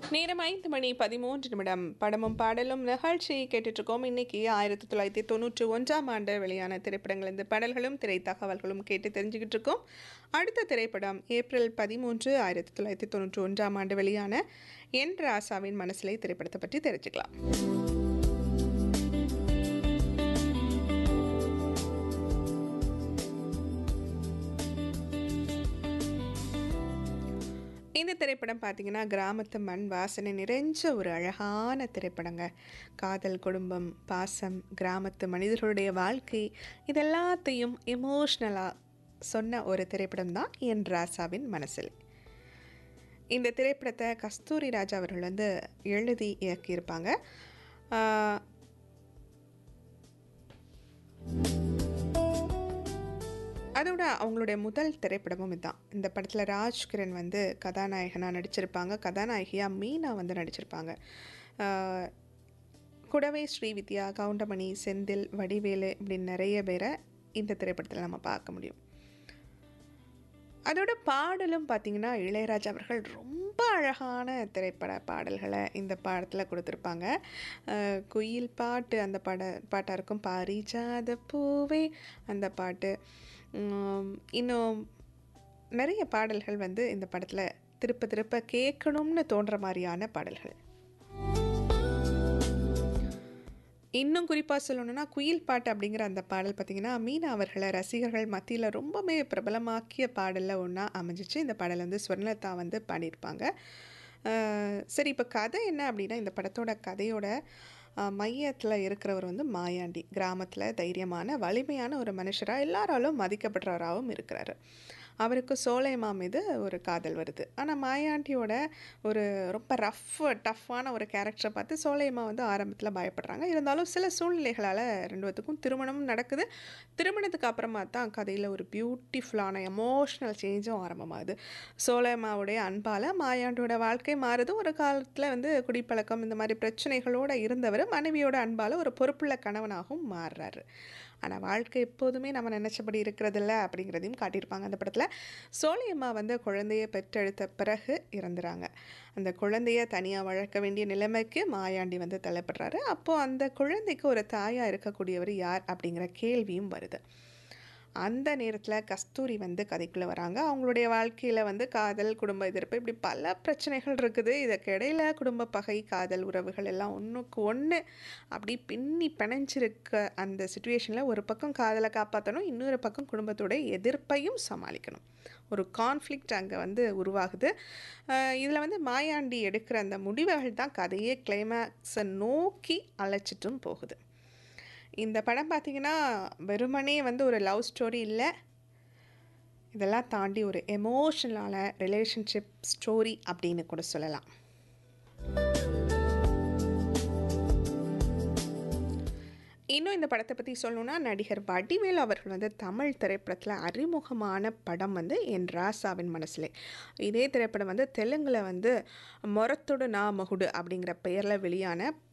நேரம் ஐந்து மணி பதிமூன்று நிமிடம் படமும் பாடலும் நிகழ்ச்சி கேட்டுட்ருக்கோம் இன்னைக்கு ஆயிரத்தி தொள்ளாயிரத்தி தொண்ணூற்றி ஒன்றாம் ஆண்டு வெளியான திரைப்படங்கள் இந்த பாடல்களும் திரை தகவல்களும் கேட்டு தெரிஞ்சுக்கிட்டு இருக்கோம் அடுத்த திரைப்படம் ஏப்ரல் பதிமூன்று ஆயிரத்தி தொள்ளாயிரத்தி தொண்ணூற்றி ஒன்றாம் ஆண்டு வெளியான என் ராசாவின் மனசிலை திரைப்படத்தை பற்றி தெரிஞ்சுக்கலாம் இந்த திரைப்படம் பார்த்தீங்கன்னா கிராமத்து மண் வாசனை நிறைஞ்ச ஒரு அழகான திரைப்படங்க காதல் குடும்பம் பாசம் கிராமத்து மனிதர்களுடைய வாழ்க்கை இதெல்லாத்தையும் எமோஷ்னலாக சொன்ன ஒரு திரைப்படம் தான் என் ராசாவின் மனசில் இந்த திரைப்படத்தை கஸ்தூரி ராஜா அவர்கள் வந்து எழுதி இயக்கியிருப்பாங்க ஆஹ், அதோட அவங்களுடைய முதல் திரைப்படமும் இதுதான் இந்த படத்தில் ராஜ்கிரண் வந்து கதாநாயகனாக நடிச்சிருப்பாங்க கதாநாயகியாக மீனா வந்து நடிச்சிருப்பாங்க ஆஹ், கூடவே ஸ்ரீவித்யா கவுண்டமணி செந்தில் வடிவேலு இப்படின்னு நிறைய பேரை இந்த திரைப்படத்தில் நம்ம பார்க்க முடியும் அதோட பாடலும் பார்த்தீங்கன்னா இளையராஜா அவர்கள் ரொம்ப அழகான திரைப்பட பாடல்களை இந்த பாடத்தில் கொடுத்துருப்பாங்க அஹ், குயில் பாட்டு அந்த பாட பாட்டாக இருக்கும் பாரிஜாத பூவே அந்த பாட்டு உம், இன்னும் நிறைய பாடல்கள் வந்து இந்த படத்தில் திருப்ப திருப்ப கேட்கணும்னு தோன்ற மாதிரியான பாடல்கள் இன்னும் குறிப்பாக சொல்லணும்னா குயில் பாட்டு அப்படிங்கிற அந்த பாடல் பார்த்திங்கன்னா மீனா அவர்களை ரசிகர்கள் மத்தியில் ரொம்பவே பிரபலமாக்கிய பாடலில் ஒன்றா அமைஞ்சிச்சு இந்த பாடல் வந்து ஸ்வர்ணலதா வந்து பாடியிருப்பாங்க அஹ் சரி இப்போ கதை என்ன அப்படின்னா இந்த படத்தோட கதையோட மையத்தில் இருக்கிறவர் வந்து மாயாண்டி கிராமத்தில் தைரியமான வலிமையான ஒரு மனுஷராக எல்லாராலும் மதிக்கப்படுறவராகவும் இருக்கிறாரு அவருக்கு சோலைமா மீது ஒரு காதல் வருது ஆனால் மாயாண்டியோட ஒரு ரொம்ப ரஃப் டஃப்பான ஒரு கேரக்டரை பார்த்து சோலைமா வந்து ஆரம்பத்தில் பயப்படுறாங்க இருந்தாலும் சில சூழ்நிலைகளால் ரெண்டு பேத்துக்கும் திருமணமும் நடக்குது திருமணத்துக்கு அப்புறமா தான் கதையில் ஒரு பியூட்டிஃபுல்லான எமோஷ்னல் சேஞ்சும் ஆரம்பமாகுது சோலைமாவுடைய அன்பால் மாயாண்டியோட வாழ்க்கை மாறுது ஒரு காலத்தில் வந்து குடிப்பழக்கம் இந்த மாதிரி பிரச்சனைகளோடு இருந்தவர் மனைவியோட அன்பால் ஒரு பொறுப்புள்ள கணவனாகவும் மாறுறாரு ஆனால் வாழ்க்கை எப்போதுமே நம்ம நினச்சபடி இருக்கிறதில்ல அப்படிங்கிறதையும் காட்டியிருப்பாங்க அந்த படத்தில் சோழியம்மா வந்து குழந்தையை பெற்றெடுத்த பிறகு இறந்துறாங்க அந்த குழந்தைய தனியாக வளர்க்க வேண்டிய நிலைமைக்கு மாயாண்டி வந்து தள்ளப்படுறாரு அப்போது அந்த குழந்தைக்கு ஒரு தாயாக இருக்கக்கூடியவர் யார் அப்படிங்கிற கேள்வியும் வருது அந்த நேரத்தில் கஸ்தூரி வந்து கதைக்குள்ளே வராங்க அவங்களுடைய வாழ்க்கையில் வந்து காதல் குடும்ப எதிர்ப்பு இப்படி பல பிரச்சனைகள் இருக்குது இதுக்கு இடையில குடும்ப பகை காதல் உறவுகள் எல்லாம் ஒன்றுக்கு ஒன்று அப்படி பின்னி பிணைஞ்சிருக்க அந்த சுச்சுவேஷனில் ஒரு பக்கம் காதலை காப்பாற்றணும் இன்னொரு பக்கம் குடும்பத்தோட எதிர்ப்பையும் சமாளிக்கணும் ஒரு கான்ஃப்ளிக்ட் அங்கே வந்து உருவாகுது இதில் வந்து மாயாண்டி எடுக்கிற அந்த முடிவுகள் தான் கதையே கிளைமேக்ஸை நோக்கி அழைச்சிட்டும் போகுது இந்த படம் பார்த்தீங்கன்னா வெறுமனே வந்து ஒரு லவ் ஸ்டோரி இல்லை இதெல்லாம் தாண்டி ஒரு எமோஷனலான ரிலேஷன்ஷிப் ஸ்டோரி அப்படின்னு கூட சொல்லலாம் இன்னும் இந்த படத்தை பற்றி சொல்லணும்னா நடிகர் வடிவேல் அவர்கள் வந்து தமிழ் திரைப்படத்தில் அறிமுகமான படம் வந்து என் ராசாவின் மனசிலே இதே திரைப்படம் வந்து தெலுங்கில் வந்து மொரத்தொடு நா மகுடு அப்படிங்கிற பெயரில் வெளியான